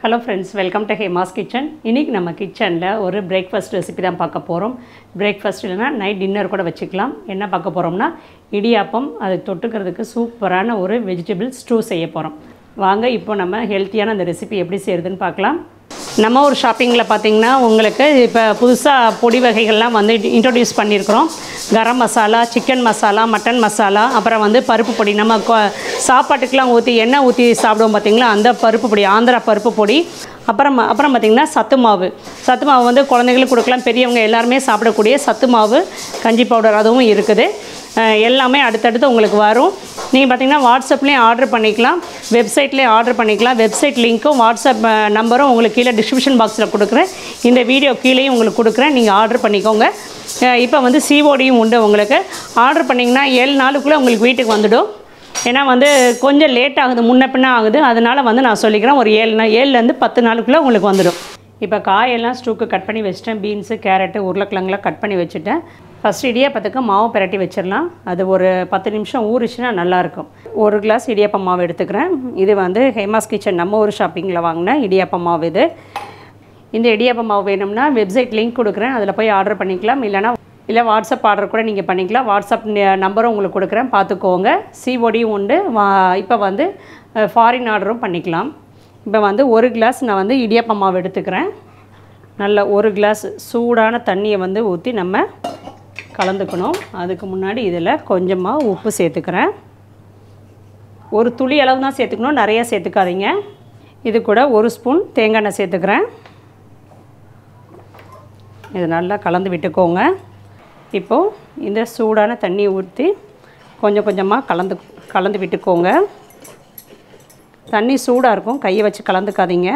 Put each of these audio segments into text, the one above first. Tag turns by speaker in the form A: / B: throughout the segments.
A: Hello friends welcome to Hema's kitchen இன்றைக்கி நம்ம கிச்சனில் ஒரு பிரேக்ஃபாஸ்ட் ரெசிபி தான் பார்க்க போகிறோம் பிரேக்ஃபாஸ்ட் இல்லைனா நைட் டின்னர் கூட வச்சுக்கலாம் என்ன பார்க்க போகிறோம்னா இடியாப்பம் அதை தொட்டுக்கிறதுக்கு சூப்பரான ஒரு வெஜிடபிள் ஸ்டூ செய்ய போகிறோம் வாங்க இப்போ நம்ம ஹெல்த்தியான அந்த ரெசிபி எப்படி செய்கிறதுன்னு பார்க்கலாம் நம்ம ஒரு ஷாப்பிங்கில் பார்த்தீங்கன்னா உங்களுக்கு இப்போ புதுசாக பொடி வகைகள்லாம் வந்து இன்ட்ரடியூஸ் பண்ணியிருக்கிறோம் கரம் மசாலா சிக்கன் மசாலா மட்டன் மசாலா அப்புறம் வந்து பருப்பு பொடி நம்ம கொ- சாப்பாட்டுக்கெலாம் ஊற்றி எண்ணெய் ஊற்றி சாப்பிடுவோம் பார்த்தீங்களா அந்த பருப்பு பொடி ஆந்திரா பருப்பு பொடி அப்புறம் அப்புறம் பார்த்திங்கன்னா சத்து மாவு சத்து மாவு வந்து குழந்தைங்களுக்கு கொடுக்கலாம் பெரியவங்க எல்லாருமே சாப்பிடக்கூடிய சத்து மாவு கஞ்சி பவுடர் அதுவும் இருக்குது அஹ் எல்லாமே அடுத்தடுத்து உங்களுக்கு வரும் நீங்கள் பார்த்தீங்கன்னா வாட்ஸ்அப்லேயும் ஆர்டர் பண்ணிக்கலாம் வெப்சைட்லேயும் ஆர்டர் பண்ணிக்கலாம் வெப்சைட் லிங்க்கும் வாட்ஸ்அப் அஹ், நம்பரும் உங்களுக்கு கீழே டிஸ்கிரிப்ஷன் பாக்ஸில் கொடுக்குறேன் இந்த வீடியோ கீழேயும் உங்களுக்கு கொடுக்குறேன் நீங்கள் ஆர்டர் பண்ணிக்கோங்க அஹ் இப்போ வந்து சிஓடியும் உண்டு உங்களுக்கு ஆர்டர் பண்ணிங்கன்னா ஏழு நாளுக்குள்ளே உங்களுக்கு வீட்டுக்கு வந்துடும் ஏன்னா வந்து கொஞ்சம் லேட் ஆகுது முன்ன பின்ன ஆகுது அதனால் வந்து நான் சொல்லிக்கிறேன் ஒரு ஏழு நாள் ஏழுலேருந்து பத்து நாளுக்குள்ளே உங்களுக்கு வந்துடும் இப்போ காயெல்லாம் ஸ்டூக்கு கட் பண்ணி வச்சுட்டேன் பீன்ஸு கேரட்டு உருளைக்கிழங்குலாம் கட் பண்ணி வச்சுட்டேன் ஃபஸ்ட் இடியாப்பத்துக்கு மாவு பிரட்டி வச்சிடலாம் அது ஒரு பத்து நிமிஷம் ஊறிச்சுன்னா நல்லாயிருக்கும் ஒரு கிளாஸ் இடியாப்பம் மாவு எடுத்துக்கிறேன் இது வந்து ஹேமாஸ் கிச்சன் நம்ம ஒரு ஷாப்பிங்கில் வாங்கின இடியாப்பம் மாவு இது இந்த இடியாப்பம் மாவு வேணும்னா வெப்சைட் லிங்க் கொடுக்குறேன் அதில் போய் ஆர்டர் பண்ணிக்கலாம் இல்லைனா இல்லை வாட்ஸ்அப் ஆர்டர் கூட நீங்கள் பண்ணிக்கலாம் வாட்ஸ்அப் ந- நம்பரும் உங்களுக்கு கொடுக்குறேன் பார்த்துக்கோங்க சிஓடியும் உண்டு வா இப்போ வந்து ஃபாரின் ஆர்டரும் பண்ணிக்கலாம் இப்போ வந்து ஒரு கிளாஸ் நான் வந்து இடியாப்பம் மாவு எடுத்துக்கிறேன் நல்ல ஒரு கிளாஸ் சூடான தண்ணியை வந்து ஊற்றி நம்ம கலந்துக்கணும் அதுக்கு முன்னாடி இதில் கொஞ்சமாக உப்பு சேர்த்துக்கிறேன் ஒரு துளி அளவு தான் சேர்த்துக்கணும் நிறைய சேர்த்துக்காதீங்க இது கூட ஒரு ஸ்பூன் தேங்காய் எண்ணெய் சேர்த்துக்கிறேன் இது நல்லா கலந்து விட்டுக்கோங்க இப்போது இந்த சூடான தண்ணியை ஊற்றி கொஞ்சம் கொஞ்சமாக கலந்து கலந்து விட்டுக்கோங்க தண்ணி சூடாக இருக்கும் கையை வச்சு கலந்துக்காதீங்க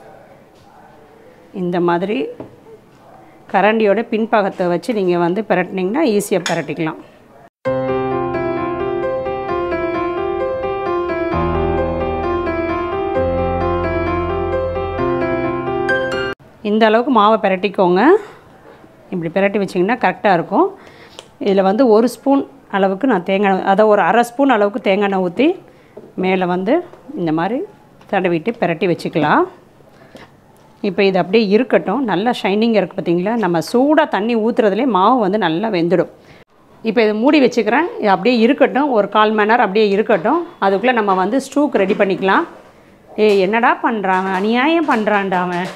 A: இந்த மாதிரி கரண்டியோட பின்பாகத்தை வச்சு நீங்கள் வந்து பிரட்டினீங்கன்னா ஈஸியாக பிரட்டிக்கலாம் இந்த அளவுக்கு மாவை பிரட்டிக்கோங்க இப்படி பிரட்டி வச்சிங்கன்னா கரெக்டாக இருக்கும் இதில் வந்து ஒரு ஸ்பூன் அளவுக்கு நான் தேங்காய் எண்ணெய், அதை ஒரு அரை ஸ்பூன் அளவுக்கு தேங்காய் எண்ணெய் ஊற்றி மேலே வந்து இந்த மாதிரி தடவிட்டு பிரட்டி வச்சுக்கலாம் இப்போ இது அப்படியே இருக்கட்டும் நல்லா ஷைனிங் இருக்குது பார்த்தீங்களா நம்ம சூடாக தண்ணி ஊற்றுறதுலே மாவு வந்து நல்லா வெந்துடும் இப்போ இதை மூடி வச்சுக்கிறேன் இது அப்படியே இருக்கட்டும் ஒரு கால் மணி நேரம் அப்படியே இருக்கட்டும் அதுக்குள்ளே நம்ம வந்து ஸ்டூக்கு ரெடி பண்ணிக்கலாம் ஏய் என்னடா பண்ணுறான் அவன் அநியாயம் பண்ணுறான்டா அவன்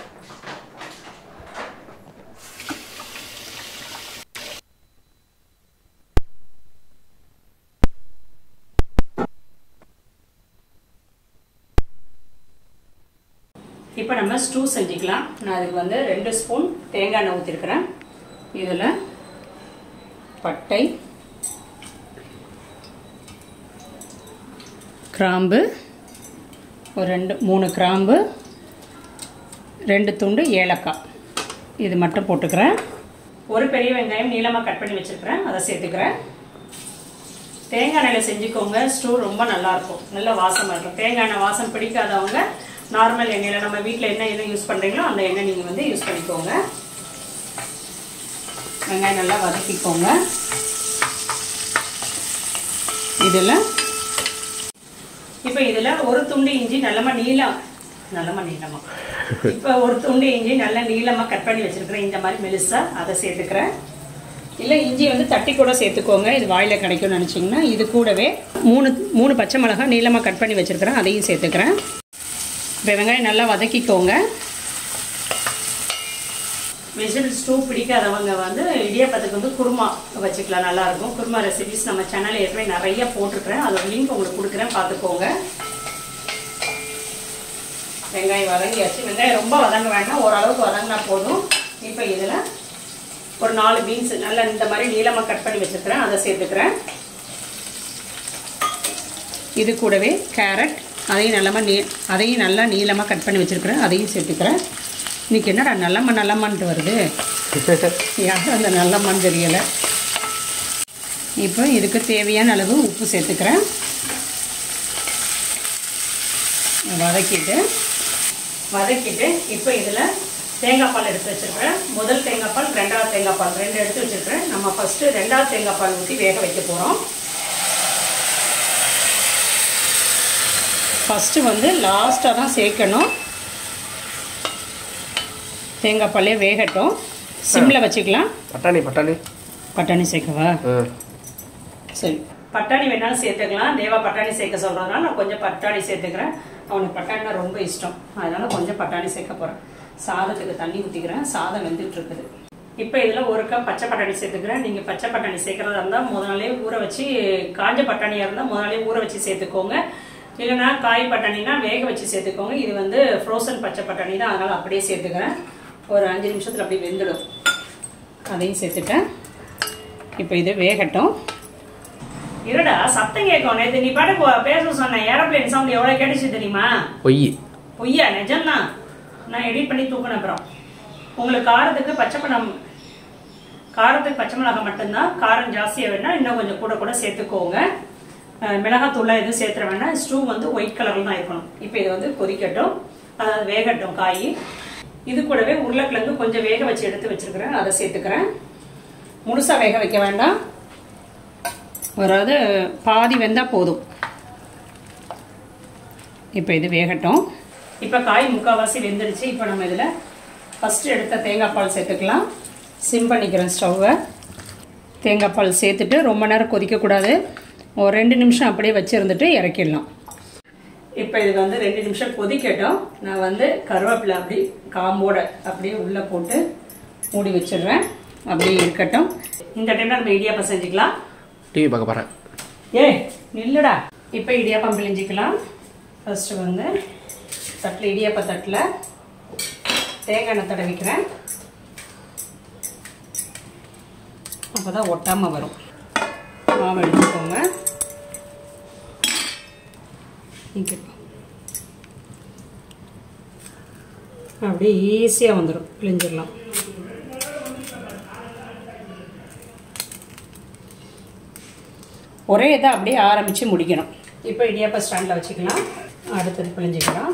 A: இப்போ நம்ம ஸ்டூ செஞ்சுக்கலாம் நான் அதுக்கு வந்து ரெண்டு ஸ்பூன் தேங்காய் எண்ணெய் ஊற்றிருக்கிறேன் இதில் பட்டை கிராம்பு ஒரு ரெண்டு மூணு கிராம்பு ரெண்டு துண்டு ஏலக்காய் இது மட்டும் போட்டுக்கிறேன் ஒரு பெரிய வெங்காயம் நீளமாக கட் பண்ணி வச்சுருக்கிறேன் அதை சேர்த்துக்கிறேன் தேங்காய் எண்ணெயில் செஞ்சுக்கோங்க ஸ்டூ ரொம்ப நல்லாயிருக்கும் நல்ல வாசமாக இருக்கும் தேங்காய் எண்ணெய் வாசம் பிடிக்காதவங்க நார்மல் எண்ணெயில் நம்ம வீட்டில் என்ன எண்ணெய் யூஸ் பண்ணுறீங்களோ அந்த எண்ணெய் நீங்கள் வந்து யூஸ் பண்ணிக்கோங்க வெங்காயம் நல்லா வதக்கிக்கோங்க இதில் இப்போ இதில் ஒரு துண்டு இஞ்சி நல்லமா நீளம் நல்லமா நீளமா இப்போ ஒரு துண்டு இஞ்சி நல்லா நீளமாக கட் பண்ணி வச்சிருக்கிறேன் இந்த மாதிரி மெலிசா அதை சேர்த்துக்கிறேன் இல்லை இஞ்சி வந்து தட்டி கூட சேர்த்துக்கோங்க இது வாயில் கிடைக்கும்னு நினச்சிங்கன்னா இது கூடவே மூணு மூணு பச்சை மிளகாய் நீளமாக கட் பண்ணி வச்சுருக்கிறேன் அதையும் சேர்த்துக்கிறேன் இப்போ வெங்காயம் நல்லா வதக்கிக்கோங்க வெஜிடபிள் ஸ்டூ பிடிக்காதவங்க வந்து இடியாப்பத்துக்கு வந்து குருமா வச்சுக்கலாம் நல்லாயிருக்கும் குருமா ரெசிபிஸ் நம்ம சேனலில் ஏற்கனவே நிறைய போட்டிருக்கிறேன் அதோட லிங்க் உங்களுக்கு கொடுக்குறேன் பார்த்துக்கோங்க வெங்காயம் வதங்கியாச்சு வெங்காயம் ரொம்ப வதங்க வேண்டாம் ஓரளவுக்கு வதங்கினா போதும் இப்போ இதில் ஒரு நாலு பீன்ஸ் நல்லா இந்த மாதிரி நீளமாக கட் பண்ணி வச்சுருக்கிறேன் அதை சேர்த்துக்கிறேன் இது கூடவே கேரட் அதையும் நல்லமா நீ அதையும் நல்லா நீளமாக கட் பண்ணி வச்சுருக்கிறேன் அதையும் சேர்த்துக்கிறேன் இன்னைக்கு என்னடா நல்லம்மா நல்லம்மான்ட்டு வருது யாரும் அந்த நல்லம்மான்னு தெரியலை இப்போ இதுக்கு தேவையான அளவு உப்பு சேர்த்துக்கிறேன் வதக்கிட்டு வதக்கிட்டு இப்போ இதில் தேங்காய் பால் எடுத்து வச்சுருக்கிறேன் முதல் தேங்காய் பால் ரெண்டாவது தேங்காய் பால் ரெண்டு எடுத்து வச்சுருக்கிறேன் நம்ம ஃபஸ்ட்டு ரெண்டாவது தேங்காய் பால் ஊற்றி வேக வைக்க போகிறோம் ஃபஸ்ட்டு வந்து லாஸ்ட்டாக தான் சேர்க்கணும் தேங்காய் பாலே வேகட்டும் சிம்மில் வச்சுக்கலாம்
B: பட்டாணி பட்டாணி
A: பட்டாணி சேர்க்கவா
B: ம்
A: சரி பட்டாணி வேணாலும் சேர்த்துக்கலாம் தேவா பட்டாணி சேர்க்க சொல்கிறதுனால நான் கொஞ்சம் பட்டாணி சேர்த்துக்கிறேன் அவனுக்கு பட்டாணினா ரொம்ப இஷ்டம் அதனால கொஞ்சம் பட்டாணி சேர்க்க போகிறேன் சாதத்துக்கு தண்ணி ஊற்றிக்கிறேன் சாதம் வெந்துட்டு இருக்குது இப்போ இதில் ஒரு கப் பச்சை பட்டாணி சேர்த்துக்கிறேன் நீங்கள் பச்சை பட்டாணி சேர்க்குறதா இருந்தால் முத நாளே ஊற வச்சு காஞ்ச பட்டாணியாக இருந்தால் முத நாளே ஊற வச்சு சேர்த்துக்கோங்க இல்லைன்னா காய் பட்டாணினா வேக வச்சு சேர்த்துக்கோங்க இது வந்து ஃப்ரோசன் பச்சை பட்டாணி தான் அதனால் அப்படியே சேர்த்துக்கிறேன் ஒரு அஞ்சு நிமிஷத்தில் அப்படியே வெந்துடும் அதையும் சேர்த்துட்டேன் இப்போ இது வேகட்டும் இருடா சத்தம் கேட்கும் நேற்று நீ பாட்டு போ- பேச சொன்ன ஏரோப்ளேன் சவுண்ட் எவ்வளோ கேட்டுச்சு தெரியுமா
B: பொய்
A: பொய்யா நிஜம்தான் நான் எடிட் பண்ணி தூக்கின அப்புறம் உங்களுக்கு காரத்துக்கு பச்சை பழம் காரத்துக்கு பச்சை மிளகாய் மட்டும்தான் காரம் ஜாஸ்தியாக வேணா இன்னும் கொஞ்சம் கூட கூட சேர்த்துக்கோங்க அஹ் மிளகாத்தூள்லாம் எதுவும் சேர்த்துற வேணாம் ஸ்டூ வந்து ஒயிட் கலர்ல தான் இருக்கணும் இப்போ இது வந்து கொதிக்கட்டும் அதாவது வேகட்டும் காய் இது கூடவே உருளைக்கிழங்கு கொஞ்சம் வேக வச்சு எடுத்து வச்சிருக்கிறேன் அதை சேர்த்துக்கிறேன் முழுசா வேக வைக்க வேண்டாம் அதாவது பாதி வெந்தா போதும் இப்போ இது வேகட்டும் இப்போ காய் முக்கால்வாசி வெந்துடுச்சு இப்போ நம்ம இதில் ஃபஸ்ட்டு எடுத்த தேங்காய் பால் சேர்த்துக்கலாம் சிம் பண்ணிக்கிறேன் ஸ்டவ்வை தேங்காய் பால் சேர்த்துட்டு ரொம்ப நேரம் கொதிக்கக்கூடாது ஒரு ரெண்டு நிமிஷம் அப்படியே வச்சுருந்துட்டு இறக்கிடலாம் இப்போ இது வந்து ரெண்டு நிமிஷம் கொதிக்கட்டும் நான் வந்து கருவேப்பிலை அப்படி காம்போட அப்படியே உள்ளே போட்டு மூடி வச்சிடுறேன் அப்படியே இருக்கட்டும் இந்த டைமில் நம்ம இடியாப்பம் செஞ்சுக்கலாம்
B: டிவி பார்க்க போகிறேன்
A: ஏய் நில்லுடா இப்போ இடியாப்பம் பிழிஞ்சிக்கலாம் ஃபர்ஸ்ட் வந்து தட்டில் இடியாப்ப தட்டில் தேங்காய் எண்ணெய் தடவிக்கிறேன் அப்போ தான் ஒட்டாமல் வரும் மாவு எடுத்துக்கோங்க இங்கே அப்படியே ஈஸியாக வந்துடும் பிழிஞ்சிடலாம் ஒரே இதை அப்படியே ஆரம்பித்து முடிக்கணும் இப்போ இடியாப்ப ஸ்டாண்டில் வச்சுக்கலாம் அடுத்தது பிழிஞ்சிக்கலாம்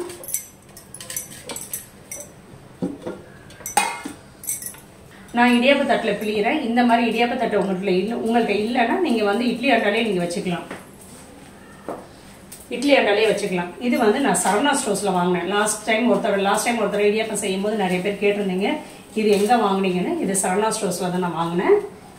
A: நான் இடியாப்ப தட்டில் பிழிகிறேன் இந்த மாதிரி இடியாப்ப தட்டு உங்கள்கிட்ட இல்லை உங்கள்கிட்ட இல்லைன்னா நீங்கள் வந்து இட்லி அண்டாலே நீங்கள் வச்சுக்கலாம் இட்லி அண்டாலே வச்சுக்கலாம் இது வந்து நான் சரவணா ஸ்டோர்ஸில் வாங்கினேன் லாஸ்ட் டைம் ஒருத்தர் லாஸ்ட் டைம் ஒருத்தர் இடியாப்பம் செய்யும்போது நிறைய பேர் கேட்டிருந்தீங்க இது எங்கே வாங்குனீங்கன்னு இது சரவணா ஸ்டோர்ஸில் தான் நான் வாங்கினேன்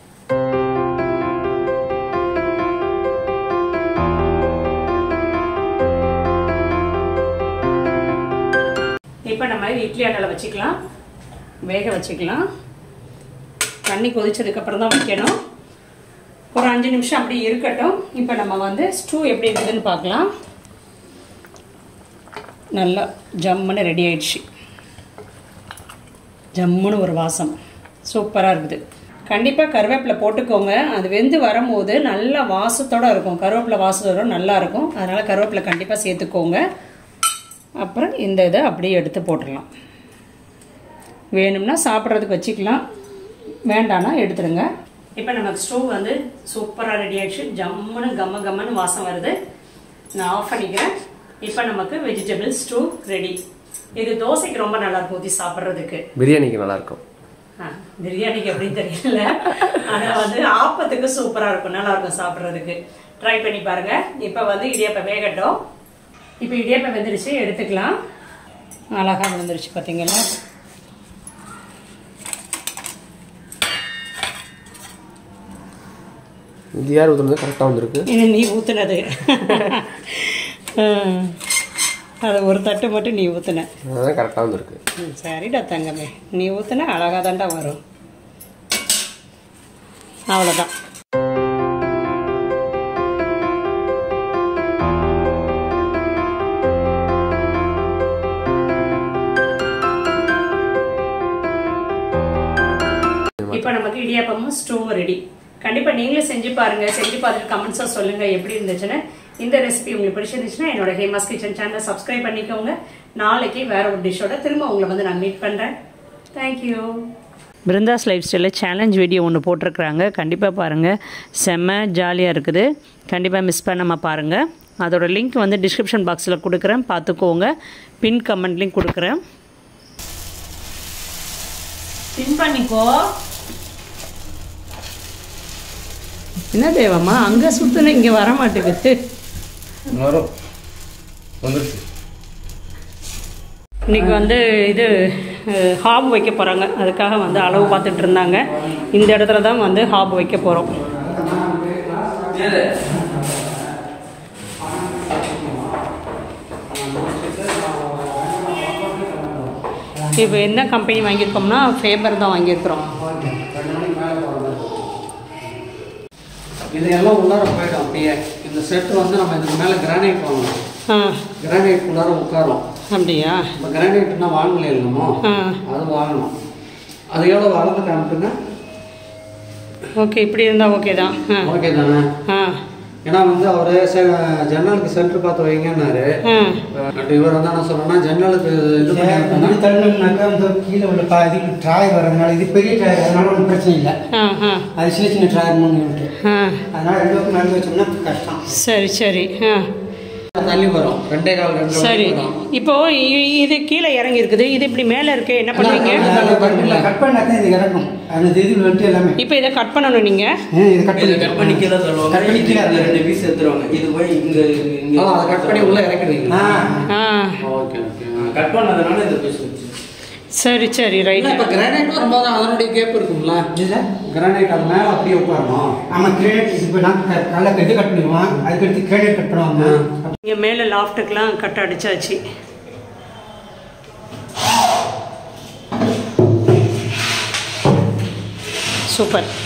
A: இப்போ நம்ம இட்லி அண்டால வச்சுக்கலாம் வேக வச்சுக்கலாம் தண்ணி கொதிச்சதுக்கு அப்புறம் தான் வைக்கணும் ஒரு அஞ்சு நிமிஷம் அப்படி இருக்கட்டும் இப்போ நம்ம வந்து ஸ்டூ எப்படி இருக்குதுன்னு பார்க்கலாம் நல்லா ஜம்முன்னு ரெடி ஆயிடுச்சு ஜம்முன்னு ஒரு வாசம் சூப்பராக இருக்குது கண்டிப்பாக கருவேப்பிலை போட்டுக்கோங்க அது வெந்து வரும்போது நல்ல வாசத்தோடு இருக்கும் கருவேப்பிலை வாசத்தோட நல்லா இருக்கும் அதனால் கருவேப்பிலை கண்டிப்பாக சேர்த்துக்கோங்க அப்புறம் இந்த இதை அப்படியே எடுத்து போட்டுடலாம் வேணும்னா சாப்பிட்றதுக்கு வச்சுக்கலாம் வேண்டாம்னா எடுத்துடுங்க இப்போ நமக்கு ஸ்டவ் வந்து சூப்பராக ரெடி ஆயிடுச்சு ஜம்முன்னு கம்ம கம்மன்னு வாசம் வருது நான் ஆஃப் பண்ணிக்கிறேன் இப்போ நமக்கு வெஜிடபிள் ஸ்டூ ரெடி இது தோசைக்கு ரொம்ப நல்லா இருக்கும் ஊற்றி சாப்பிட்றதுக்கு
B: பிரியாணிக்கு நல்லாயிருக்கும்
A: ஆ, பிரியாணிக்கு எப்படின்னு தெரியல ஆனா வந்து ஆப்பத்துக்கு சூப்பரா இருக்கும் நல்லா இருக்கும் சாப்பிட்றதுக்கு ட்ரை பண்ணி பாருங்க இப்போ வந்து இடியாப்பம் வேகட்டும் இப்போ இடியாப்பம் வெந்துருச்சு எடுத்துக்கலாம் அழகா வந்துருச்சு பார்த்தீங்களா
B: இது யார் ஊற்றுனது கரெக்டாக வந்திருக்கு
A: இது நீ ஊத்துனது ம். அது ஒரு தட்டு மட்டும் நீ ஊத்துன
B: அதான் கரெக்டாக வந்திருக்கு
A: ம், சரிடா தங்கமே நீ ஊத்துன அழகா தாண்டா வரும் அவ்வளோதான் இப்போ நமக்கு இடியாப்பமும் ஸ்டூவும் ரெடி கண்டிப்பா நீங்களும் செஞ்சு பாருங்க செஞ்சு பார்த்துட்டு கமெண்ட்ஸாக சொல்லுங்க எப்படி இருந்துச்சுன்னு இந்த ரெசிபி உங்களுக்கு பிடிச்சிருந்துச்சுன்னா என்னோட ஹேமாஸ் கிச்சன் சேனலை சப்ஸ்கிரைப் பண்ணிக்கோங்க நாளைக்கு வேற ஒரு டிஷ்ஷோட திரும்ப உங்களை வந்து நான் மீட் பண்றேன் தேங்க்யூ பிருந்தாஸ் லைஃப் ஸ்டைலில் சேலஞ்ச் வீடியோ ஒன்று போட்டிருக்கிறாங்க கண்டிப்பாக பாருங்கள் செம்ம ஜாலியாக இருக்குது கண்டிப்பாக மிஸ் பண்ணாமல் பாருங்கள் அதோட லிங்க் வந்து டிஸ்கிரிப்ஷன் பாக்ஸில் கொடுக்குறேன் பார்த்துக்கோங்க பின் கமெண்ட்லேயும் கொடுக்குறேன் பின் பண்ணிக்கோ என்ன தேவம்மா அங்கே சுற்றுன இங்கே வர மாட்டேங்குது
B: வரும் வந்துருச்சு
A: இன்றைக்கி வந்து இது ஹாப் வைக்க போகிறாங்க அதுக்காக வந்து அளவு பார்த்துட்டு இருந்தாங்க இந்த இடத்துல தான் வந்து ஹாப் வைக்க போகிறோம் இப்போ என்ன கம்பெனி வாங்கியிருக்கோம்னா ஃபேபர் தான் வாங்கியிருக்கிறோம்
C: இது எல்லாம் உள்ளார போயிடும் அப்படியே இந்த செட்டு வந்து நம்ம இதுக்கு மேலே கிரானைட் வாங்கணும்
A: ஆ
C: கிரானைட் உள்ளார உட்காரும்
A: அப்படியா
C: இப்போ கிரானைட்னா வாங்கல இல்லைமோ
A: ஆ
C: அது வாங்கணும் அது எவ்வளோ வளர்ந்து காமிட்டுங்க
A: ஓகே இப்படி இருந்தால் ஓகே தான் ஆ
C: ஓகே தானே
A: ஆ
C: ஏன்னா வந்து அவர் ஜன்னலுக்கு சென்டர் பார்த்து வைங்கன்னாரு
A: ஆ
C: பட் இவர் வந்து என்ன சொன்னா ஜன்னலுக்கு இது பண்ணி
D: இப்படி தள்ளணும்னாக்கா இந்த கீழே உள்ள பா இதுக்கு ட்ராய் வரதுனால இது பெரிய ட்ராய் அதனால ஒன்றும் பிரச்சனை இல்லை
A: ஆ ஆ
D: அது சின்ன சின்ன ட்ராயர் மூணு யூனிட்
A: ஆ
D: அதனால ரெண்டு பக்கம் நடந்து வச்சோம்னா கஷ்டம்
A: சரி சரி ஆ
C: தள்ளி வரும் ரெண்டே கால் ரெண்டு
A: சரி
C: வரும்
A: இப்போ இ- இது கீழே இறங்கி இருக்குது இது இப்படி மேலே இருக்கு என்ன பண்ணுவீங்க
D: கட் பண்ணாக்க இது இறக்கும் அந்த இது வந்துட்டு எல்லாமே
A: இப்போ இதை கட் பண்ணணும் நீங்கள்
D: ஆ, இது கட் பண்ணி
E: கட் பண்ணி கீழே தள்ளுவாங்க
D: கட் பண்ணி கீழே
E: இந்த ரெண்டு பீஸ் எடுத்துருவாங்க இது போய் இங்க இங்க
C: ஆ, அதை கட் பண்ணி உள்ள இறக்கிடுவீங்க
D: ஆ
A: ஆ
C: ஓகே ஓகே
E: கட் பண்ணதுனால இந்த பீஸ் வச்சு
A: சரி சரி ரைட்
C: இப்போ கிரானைட் வரும்போது அதனுடைய கேப் இருக்கும்ல
D: இல்லை
C: கிரானைட் அது மேலே அப்படியே உட்காரணும்
D: ஆமாம் கிரேட் இப்போ நான் க- நல்லா இது கட் பண்ணிடுவோம் அதுக்கடுத்து கிரேட் கட் பண்ணுவாங்க
A: இங்கே மேலே லாஃப்ட்டுக்கெலாம் கட் அடிச்சாச்சு சூப்பர்